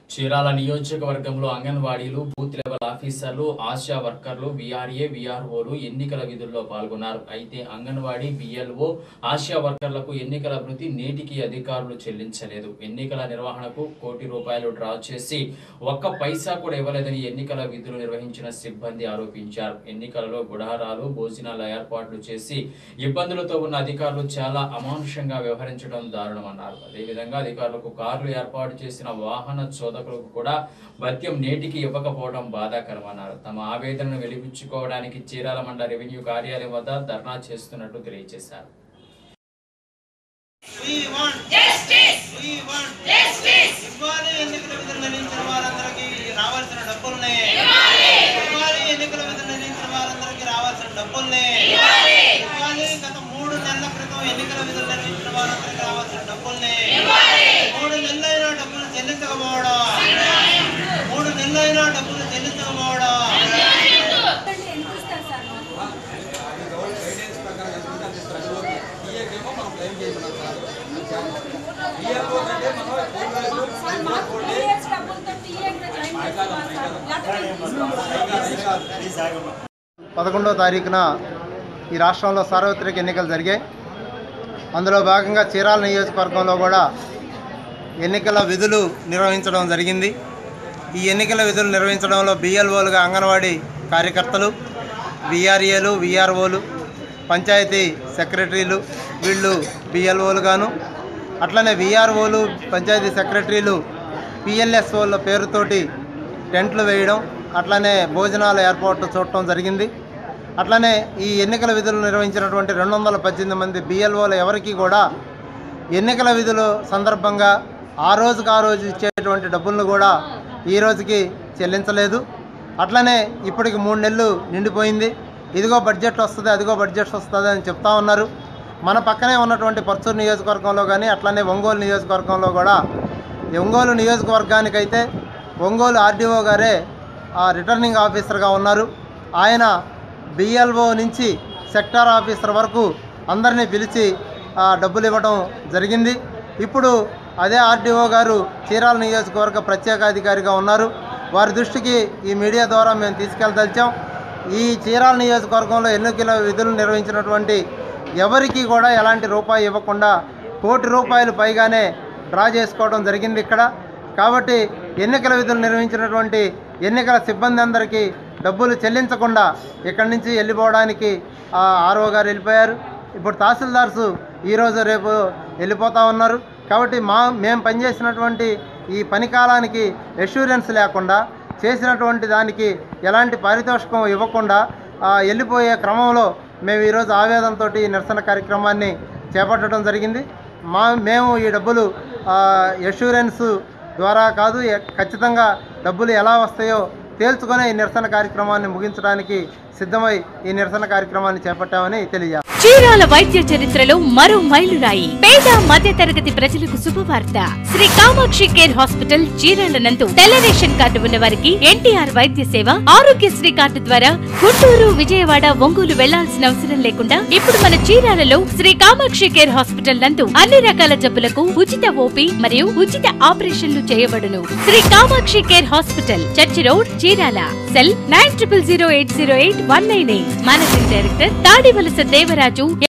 చీరాల నియోజకవర్గంలో అంగన్వాడీలు booth level ఆఫీసర్లు ఆశా వర్కర్లు విఆర్ఏ విఆర్ఓలు ఎన్నికల విధుల్లో పాల్గొన్నారు అయితే అంగన్వాడీ బిఎల్ఓ ఆశా వర్కర్లకు ఎన్నికల భృతి నేటికి అధికారులు చెల్లించలేదు ఎన్నికల నిర్వహణకు కోటి రూపాయలు డ్రా చేసి ఒక్క పైసా కూడా ఇవ్వలేదని ఎన్నికల విధులు నిర్వహించిన సిబ్బంది ఆరోపించారు ఎన్నికలలో గుడారాలు భోజనాల ఏర్పాట్లు చేసి ఇబ్బందులతో ఉన్న అధికారులు చాలా అమానుషంగా వ్యవహరించడం దారుణమన్నారు అదేవిధంగా అధికారులకు కార్లు ఏర్పాటు చేసిన వాహన చోదకులకు కూడా భత్యం నేటికి ఇవ్వకపోవడం బాధాకరమన్నారు తమ ఆవేదనను వెలిపించుకోవడానికి చీరాల మండల రెవెన్యూ కార్యాలయం వద్ద ధర్నా చేస్తున్నట్లు తెలియజేశారు We want justice. We want justice. ఇవ్వాలి ఎన్నికల విధులు నిర్ణయించిన వారందరికీ రావాల్సిన డబ్బుల్ని ఇవ్వాలి ఎన్నికల విధులు నిర్ణయించిన వారందరికీ రావాల్సిన డబ్బుల్ని ఇవ్వాలి గత మూడు నెలల క్రితం ఎన్నికల విధులు నిర్ణయించిన వారందరికీ రావాల్సిన డబ్బుల్ని మూడు నెలలైన డబ్బులు చెల్లించకపోవడం మూడు నెలలైన డబ్బులు చెల్లించకపోవడం పదకొండవ తారీఖున ఈ రాష్ట్రంలో సార్వత్రిక ఎన్నికలు జరిగాయి అందులో భాగంగా చీరాల నియోజకవర్గంలో కూడా ఎన్నికల విధులు నిర్వహించడం జరిగింది ఈ ఎన్నికల విధులు నిర్వహించడంలో బిఎల్ఓలుగా అంగన్వాడీ కార్యకర్తలు విఆర్ఏలు విఆర్ఓలు పంచాయతీ సెక్రటరీలు వీళ్ళు బిఎల్ఓలుగాను అట్లనే విఆర్ఓలు పంచాయతీ సెక్రటరీలు పిఎల్ఎస్ఓల పేరుతోటి టెంట్లు వేయడం అట్లనే భోజనాల ఏర్పాటు చూడటం జరిగింది అట్లనే ఈ ఎన్నికల విధులు నిర్వహించినటువంటి రెండు వందల పద్దెనిమిది మంది బిఎల్ఓలు ఎవరికి కూడా ఎన్నికల విధులు సందర్భంగా ఆ రోజుకు ఆ రోజు ఇచ్చేటువంటి డబ్బులను కూడా ఈ రోజుకి చెల్లించలేదు అట్లనే ఇప్పటికి మూడు నెలలు నిండిపోయింది ఇదిగో బడ్జెట్ వస్తుంది అదిగో బడ్జెట్ వస్తుంది అని చెప్తా ఉన్నారు మన పక్కనే ఉన్నటువంటి పర్చూరు నియోజకవర్గంలో కానీ అట్లనే ఒంగోలు నియోజకవర్గంలో కూడా ఒంగోలు నియోజకవర్గానికైతే ఒంగోలు ఆర్డీఓ గారే ఆ రిటర్నింగ్ ఆఫీసర్గా ఉన్నారు ఆయన బిఎల్ఓ నుంచి సెక్టార్ ఆఫీసర్ వరకు అందరినీ పిలిచి ఆ, డబ్బులు ఇవ్వడం జరిగింది ఇప్పుడు అదే ఆర్డీఓ గారు చీరాల నియోజకవర్గ ప్రత్యేకాధికారిగా ఉన్నారు వారి దృష్టికి ఈ మీడియా ద్వారా మేము తీసుకెళ్దలిచాం ఈ చీరాల నియోజకవర్గంలో ఎన్నికల విధులు నిర్వహించినటువంటి ఎవరికి కూడా ఎలాంటి రూపాయి ఇవ్వకుండా కోటి రూపాయలు పైగానే డ్రా చేసుకోవడం జరిగింది ఇక్కడ కాబట్టి ఎన్నికల విధులు నిర్వహించినటువంటి ఎన్నికల సిబ్బంది అందరికీ డబ్బులు చెల్లించకుండా ఇక్కడి నుంచి వెళ్ళిపోవడానికి ఆ ఆర్ఓ గారు వెళ్ళిపోయారు ఇప్పుడు తహసీల్దార్సు ఈరోజు రేపు వెళ్ళిపోతూ ఉన్నారు కాబట్టి మా మేము పనిచేసినటువంటి ఈ పని కాలానికి ఎష్యూరెన్స్ లేకుండా చేసినటువంటి దానికి ఎలాంటి పారితోషికం ఇవ్వకుండా ఆ, వెళ్ళిపోయే క్రమంలో మేము ఈరోజు ఆవేదనతో ఈ నిరసన కార్యక్రమాన్ని చేపట్టడం జరిగింది మా మేము ఈ డబ్బులు ఎష్యూరెన్స్ ద్వారా కాదు ఎ- ఖచ్చితంగా డబ్బులు ఎలా వస్తాయో తేల్చుకొని ఈ నిరసన కార్యక్రమాన్ని ముగించడానికి సిద్ధమై ఈ నిరసన కార్యక్రమాన్ని చేపట్టామని తెలియజేస్తాం చీరాల వైద్య చరిత్రలో మరో మైలురాయి పేద మధ్య తరగతి ప్రజలకు శుభవార్త శ్రీ కామాక్షి కేర్ హాస్పిటల్ చీరాల నందు తెల్ల రేషన్ కార్డు ఉన్న వారికి ఎన్టీఆర్ వైద్య సేవ ఆరోగ్యశ్రీ కార్డు ద్వారా గుంటూరు విజయవాడ ఒంగోలు వెళ్లాల్సిన అవసరం లేకుండా ఇప్పుడు మన చీరాలలో శ్రీ కామాక్షి కేర్ హాస్పిటల్ నందు అన్ని రకాల జబ్బులకు ఉచిత ఓపీ మరియు ఉచిత ఆపరేషన్లు చేయబడును Shri Kamakshi care hospital church road Chirala cell nine triple zero eight zero eight one nine eight managing director Tadivalasa Devaraju